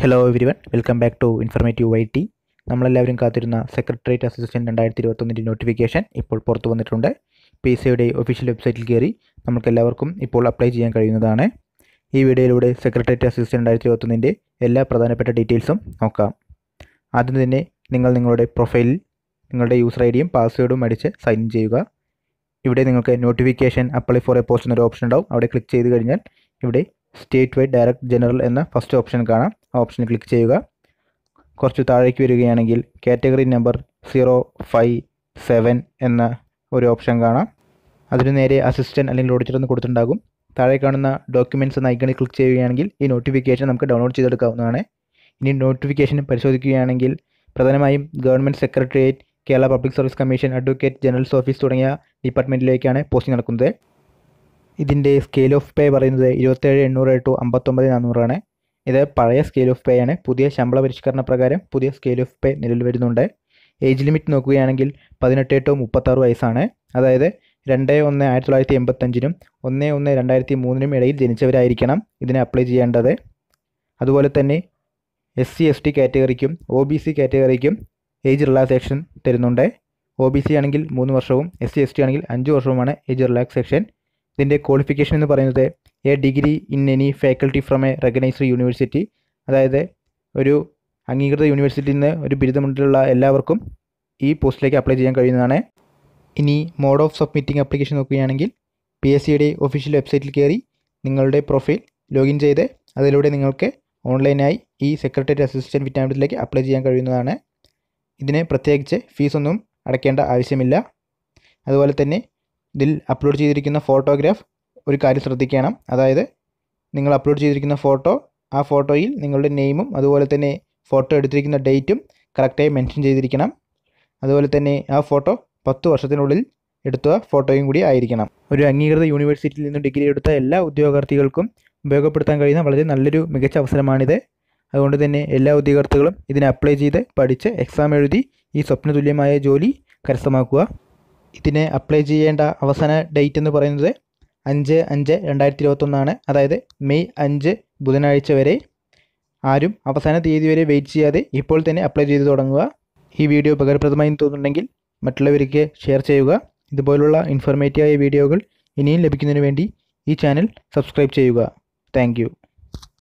hello everyone welcome back to informative Y T നമ്മളെല്ലാവരും കാത്തിരുന്ന secretariat assistant രണ്ടായിരത്തി ഇരുപത്തൊന്നിൻ്റെ notification ഇപ്പോൾ പുറത്തു വന്നിട്ടുണ്ട് പി സിയുടെ ഒഫീഷ്യൽ വെബ്സൈറ്റിൽ കയറി നമുക്ക് എല്ലാവർക്കും ഇപ്പോൾ അപ്ലൈ ചെയ്യാൻ കഴിയുന്നതാണ് ഈ വീഡിയോയിലൂടെ സെക്രട്ടേറിയറ്റ് അസിസ്റ്റൻറ്റ് രണ്ടായിരത്തി ഇരുപത്തൊന്നിൻ്റെ എല്ലാ പ്രധാനപ്പെട്ട ഡീറ്റെയിൽസും നോക്കാം ആദ്യം തന്നെ നിങ്ങൾ നിങ്ങളുടെ പ്രൊഫൈലിൽ നിങ്ങളുടെ യൂസർ ഐ ഡിയും പാസ്വേഡും അടിച്ച് സൈൻ ഇൻ ചെയ്യുക ഇവിടെ നിങ്ങൾക്ക് notification apply for a post എന്നൊരു ഓപ്ഷൻ ഉണ്ടാവും അവിടെ ക്ലിക്ക് ചെയ്ത് കഴിഞ്ഞാൽ ഇവിടെ സ്റ്റേറ്റ് വൈഡ് ഡയറക്റ്റ് ജനറൽ എന്ന ഫസ്റ്റ് ഓപ്ഷൻ കാണാം ആ ഓപ്ഷനിൽ ക്ലിക്ക് ചെയ്യുക കുറച്ച് താഴേക്ക് വരികയാണെങ്കിൽ category number zero five seven എന്ന ഒരു ഓപ്ഷൻ കാണാം അതിന് നേരെ അസിസ്റ്റൻറ്റ് അല്ലെങ്കിൽ ഓഡിറ്റർ എന്ന് കൊടുത്തിട്ടുണ്ടാകും താഴെ കാണുന്ന ഡോക്യുമെൻറ്റ്സ് എന്ന ഐക്കണിൽ ക്ലിക്ക് ചെയ്യുകയാണെങ്കിൽ ഈ നോട്ടിഫിക്കേഷൻ നമുക്ക് ഡൗൺലോഡ് ചെയ്തെടുക്കാവുന്നതാണ് ഇനി നോട്ടിഫിക്കേഷൻ പരിശോധിക്കുകയാണെങ്കിൽ പ്രധാനമായും government secretariat Kerala public service commission advocate general's office തുടങ്ങിയ ഡിപ്പാർട്ട്മെൻറ്റിലേക്കാണ് പോസ്റ്റിംഗ് നടക്കുന്നത് ഇതിൻ്റെ സ്കെയിൽ ഓഫ് പേ പറയുന്നത് ഇരുപത്തേഴ് എണ്ണൂറ് ടു അമ്പത്തൊമ്പത് നാനൂറാണ് ഇത് പഴയ സ്കെയിൽ ഓഫ് പേ ആണ് പുതിയ ശമ്പള പരിഷ്കരണ പ്രകാരം പുതിയ സ്കെയിൽ ഓഫ് പേ നിലവിൽ വരുന്നുണ്ട് ഏജ് ലിമിറ്റ് നോക്കുകയാണെങ്കിൽ പതിനെട്ട് ടു മുപ്പത്താറ് വയസ്സാണ് അതായത് രണ്ട് ഒന്ന് ആയിരത്തി തൊള്ളായിരത്തി എൺപത്തഞ്ചിനും ഒന്ന് ഒന്ന് രണ്ടായിരത്തി മൂന്നിനും ഇടയിൽ ജനിച്ചവരായിരിക്കണം ഇതിന് അപ്ലൈ ചെയ്യേണ്ടത് അതുപോലെ തന്നെ എസ് സി എസ് ടി കാറ്റഗറിക്കും ഒ ബി സി കാറ്റഗറിക്കും ഏജ് റിലാക്സേഷൻ തരുന്നുണ്ട് ഒ ബി സി ആണെങ്കിൽ മൂന്ന് വർഷവും എസ് സി എസ് ടി ആണെങ്കിൽ അഞ്ച് വർഷവുമാണ് ഏജ് റിലാക്സേഷൻ ഇതിൻ്റെ ക്വാളിഫിക്കേഷൻ എന്ന് പറയുന്നത് a degree in any faculty from a recognised university അതായത് ഒരു അംഗീകൃത യൂണിവേഴ്സിറ്റിയിൽ നിന്ന് ഒരു ബിരുദമുള്ള എല്ലാവർക്കും ഈ പോസ്റ്റിലേക്ക് അപ്ലൈ ചെയ്യാൻ കഴിയുന്നതാണ് ഇനി മോഡ് ഓഫ് സബ്മിറ്റിംഗ് ആപ്ലിക്കേഷൻ നോക്കുകയാണെങ്കിൽ പി എസ് സിയുടെ ഒഫീഷ്യൽ വെബ്സൈറ്റിൽ കയറി നിങ്ങളുടെ പ്രൊഫൈൽ ലോഗിൻ ചെയ്ത് അതിലൂടെ നിങ്ങൾക്ക് ഓൺലൈനായി ഈ സെക്രട്ടറി അസിസ്റ്റൻറ്റ് വിറ്റാമിനത്തിലേക്ക് അപ്ലൈ ചെയ്യാൻ കഴിയുന്നതാണ് ഇതിന് പ്രത്യേകിച്ച് ഫീസൊന്നും അടയ്ക്കേണ്ട ആവശ്യമില്ല അതുപോലെ തന്നെ ഇതിൽ അപ്ലോഡ് ചെയ്തിരിക്കുന്ന ഫോട്ടോഗ്രാഫ് ഒരു കാര്യം ശ്രദ്ധിക്കണം അതായത് നിങ്ങൾ അപ്ലോഡ് ചെയ്തിരിക്കുന്ന ഫോട്ടോ ആ ഫോട്ടോയിൽ നിങ്ങളുടെ നെയിമും അതുപോലെ തന്നെ ഫോട്ടോ എടുത്തിരിക്കുന്ന ഡേറ്റും കറക്റ്റായി മെൻഷൻ ചെയ്തിരിക്കണം അതുപോലെ തന്നെ ആ ഫോട്ടോ പത്ത് വർഷത്തിനുള്ളിൽ എടുത്ത ഫോട്ടോയും കൂടി ആയിരിക്കണം ഒരു അംഗീകൃത യൂണിവേഴ്സിറ്റിയിൽ നിന്ന് ഡിഗ്രി എടുത്ത എല്ലാ ഉദ്യോഗാർത്ഥികൾക്കും ഉപയോഗപ്പെടുത്താൻ കഴിയുന്ന വളരെ നല്ലൊരു മികച്ച അവസരമാണിത് അതുകൊണ്ട് തന്നെ എല്ലാ ഉദ്യോഗാർത്ഥികളും ഇതിന് അപ്ലൈ ചെയ്ത് പഠിച്ച് എക്സാം എഴുതി ഈ സ്വപ്നതുല്യമായ ജോലി കരസ്ഥമാക്കുക ഇതിന് അപ്ലൈ ചെയ്യേണ്ട അവസാന ഡേറ്റ് എന്ന് പറയുന്നത് അഞ്ച് അഞ്ച് രണ്ടായിരത്തി ഇരുപത്തൊന്നാണ് അതായത് മെയ് അഞ്ച് ബുധനാഴ്ച വരെ ആരും അവസാന തീയതി വരെ വെയിറ്റ് ചെയ്യാതെ ഇപ്പോൾ തന്നെ അപ്ലൈ ചെയ്ത് തുടങ്ങുക ഈ വീഡിയോ ഉപകാരപ്രദമായി തോന്നുന്നുണ്ടെങ്കിൽ മറ്റുള്ളവർക്ക് ഷെയർ ചെയ്യുക ഇതുപോലുള്ള ഇൻഫോർമേറ്റീവായ വീഡിയോകൾ ഇനിയും ലഭിക്കുന്നതിന് വേണ്ടി ഈ ചാനൽ സബ്സ്ക്രൈബ് ചെയ്യുക താങ്ക്